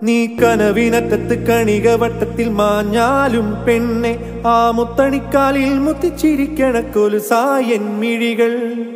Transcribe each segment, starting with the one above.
നീ കനവിനറ്റത്ത് കണിക വട്ടത്തിൽ മാഞ്ഞാലും പെണ്ണെ ആ മുത്തണിക്കാലിൽ മുത്തിച്ചിരിക്കണ കൊലുസായൻ മിഴികൾ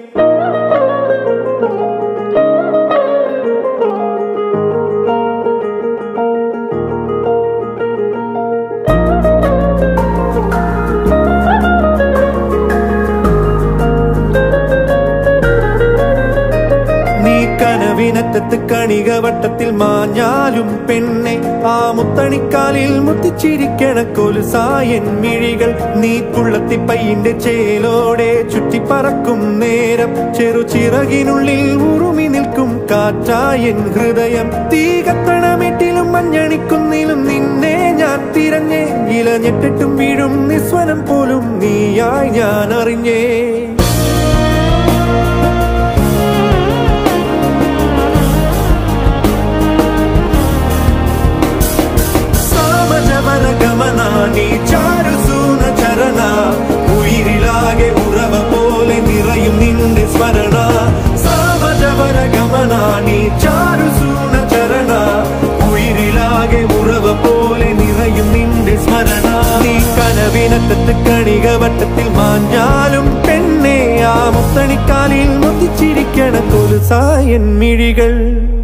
നീ കനവിനറ്റത്ത് കണിക വട്ടത്തിൽ മാഞ്ഞാലും പെണ്ണെ ആ മുത്തണിക്കാലിൽ മുത്തിച്ചിരിക്കണ കൊലുസായൻ മിഴികൾ നീ പുള്ളത്തി പയ്യന്റെ ചേലോടെ ചുറ്റിപ്പറക്കും നേരം ചെറുചിറകിനുള്ളിൽ ഉറുമി നിൽക്കും കാറ്റായൻ ഹൃദയം തീ കത്തണമെട്ടിലും മഞ്ഞണിക്കുന്നിലും നിന്നെ ഞാൻ തിരഞ്ഞേ ഇലഞ്ഞെട്ടിട്ടും വീഴും നിസ്വനം പോലും നീയായി ഞാൻ അറിഞ്ഞേ സാമജവന ഗമന നീ ചാരുസൂന ചരണ ഉയിരിലാകെ ഉറവ പോലെ നിറയും നിന്റെ സ്മരണ സാമജവന ഗമന നീ ചാരുസൂന ചരണ ഉയിരിലാകെ ഉറവ പോലെ നിറയും നിന്റെ സ്മരണ നീ കനവിനറ്റത്ത് കണിക വട്ടത്തിൽ മാഞ്ഞാലും പെണ്ണെ ആ മുത്തണിക്കാലിൽ മുത്തിച്ചിരിക്കണ കൊലുസായൻ മിഴികൾ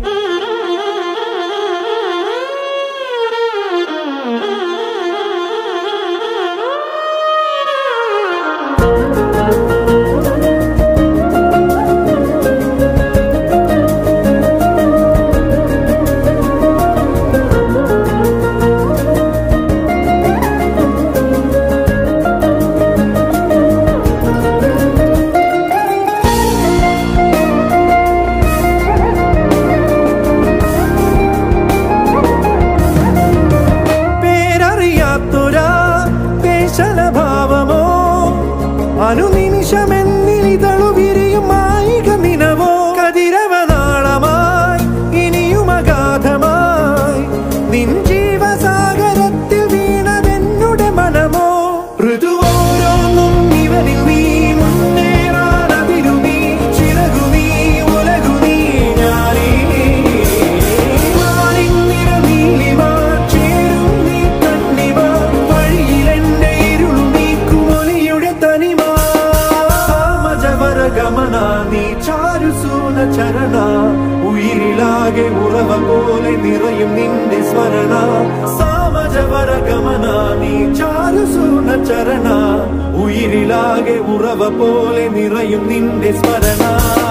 പേരറിയാത്തൊരാ പേശലഭാവമോ അനുനിമിഷമെന്നിതളു വിരിയും മായിക നിനവോ കതിരവനാളമായി ഇനിയും അഗാധമായി നിൻ ജീവസാഗരത്തിൽ വീണതെന്നുടെ മനമോ ഋതുവോരോന്നും ഇവനിൽ നീ മുന്നേറാനതിരു നീ ചിറകു നീ ഉലകു നീ ഞാനേ മാറിന്നിര നീലിമ ചേരും നീ കണ്ണിമ വഴിയിലെന്റെ ഇരുളു നീക്കുമൊലിയുടെ തനിമ സാമജവര ഗമന നീ ചാരുസൂന ചരണ ഉയിരിലാകെ ഉറവ പോലെ നിറയും നിന്റെ സ്മരണ സാമജവര ഗമന നീ ചാരുസൂന ചരണ ഉയിരിലാകെ ഉറവ പോലെ നിറയും നിന്റെ സ്മരണ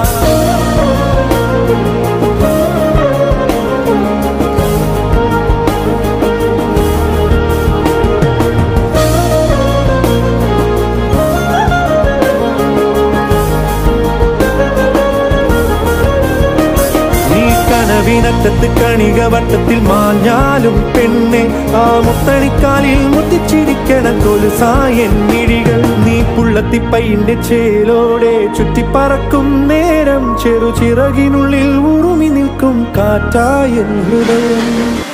നീ കനവിനറ്റത്ത് കണിക വട്ടത്തിൽ മാഞ്ഞാലും പെണ്ണെ ആ മുത്തണിക്കാലിൽ മുത്തിച്ചിരിക്കണ കൊലുസായൻ മിഴികൾ നീ പുള്ളത്തിപ്പൈന്റെ ചേലോടെ ചുറ്റിപ്പറക്കും നേരം ചെറുചിറകിനുള്ളിൽ ഉറുമി നിൽക്കും കാറ്റായൻ ഹൃദയം